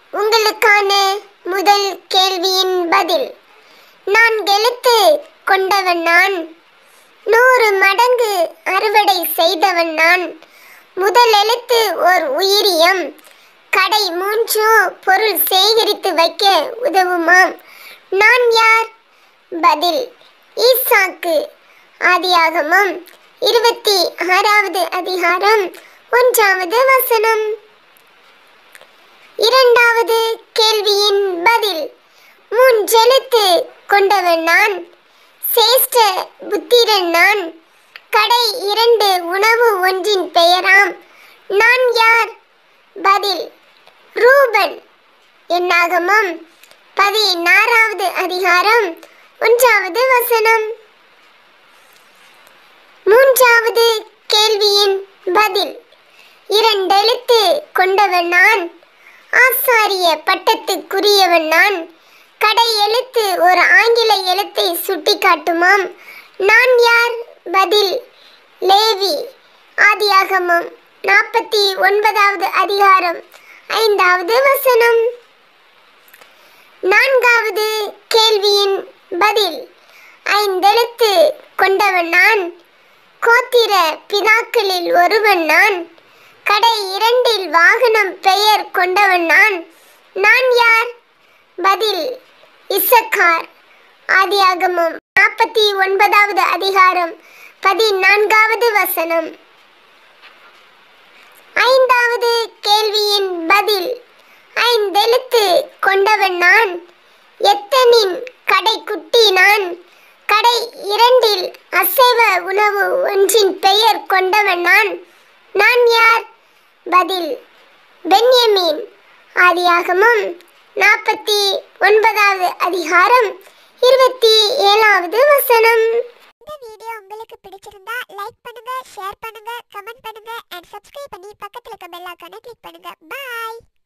உங்களுக்கான முதல் கேள்வியின் பதில் நான்கு எழுத்து கொண்டவன் நான் நூறு மடங்கு அறுவடை செய்தவன் நான் முதல் எழுத்து ஓர் உயிரியம் கடை மூன்றோ பொருள் சேகரித்து வைக்க உதவுமாம் நான் யார் பதில் ஈசாக்கு ஆதியாகமம் இருபத்தி ஆறாவது அதிகாரம் ஒன்றாவது வசனம் இரண்டாவது கேள்வியின் பதில் மூன்றெழுத்து கொண்டவன் நான் சேஷ்ட புத்திரன் நான் கடை இரண்டு உணவு ஒன்றின் பெயராம் நான் யார் பதில் ரூபன் என்னாகமம் பதினாறாவது அதிகாரம் ஒன்றாவது வசனம் மூன்றாவது கேள்வியின் பதில் இரண்டெழுத்து கொண்டவன் நான் ஆசாரிய பட்டத்துக்குரியவன் நான் கடை எழுத்து ஒரு ஆங்கில எழுத்தை சுட்டிக்காட்டுமாம் நான் யார் பதில் லேவி ஆதியாகமம் நாற்பத்தி ஒன்பதாவது அதிகாரம் ஐந்தாவது வசனம் நான்காவது கேள்வியின் பதில் ஐந்தெழுத்து கொண்டவன் நான் கோத்திர பிதாக்களில் ஒருவன் நான் கடை இரண்டில் வாகனம் பெயர் கொண்டவன் நான் நான் யார் பதில் இசக்கார் ஆதியாகமம் நாற்பத்தி ஒன்பதாவது அதிகாரம் பதினான்காவது வசனம் ஐந்தாவது கேள்வியின் பதில் ஐந்தெழுத்து கொண்டவன் நான் எத்தனின் கடைக்குட்டி நான் கடை இரண்டில் அசைவ உணவு ஒன்றின் பெயர் கொண்டவன் நான் நான் யார் பதில் பென்யமீன் ஆதியாகமம் நாற்பத்தி ஒன்பதாவது அதிகாரம் இருபத்தி ஏழாவது வசனம் இந்த வீடியோ உங்களுக்கு பிடிச்சிருந்தா லைக் பண்ணுங்க ஷேர் பண்ணுங்க கமெண்ட் பண்ணுங்க அண்ட் சப்ஸ்கிரைப் பண்ணி பக்கத்துல இருக்க பெல் ஐகானை கிளிக் பண்ணுங்க பாய்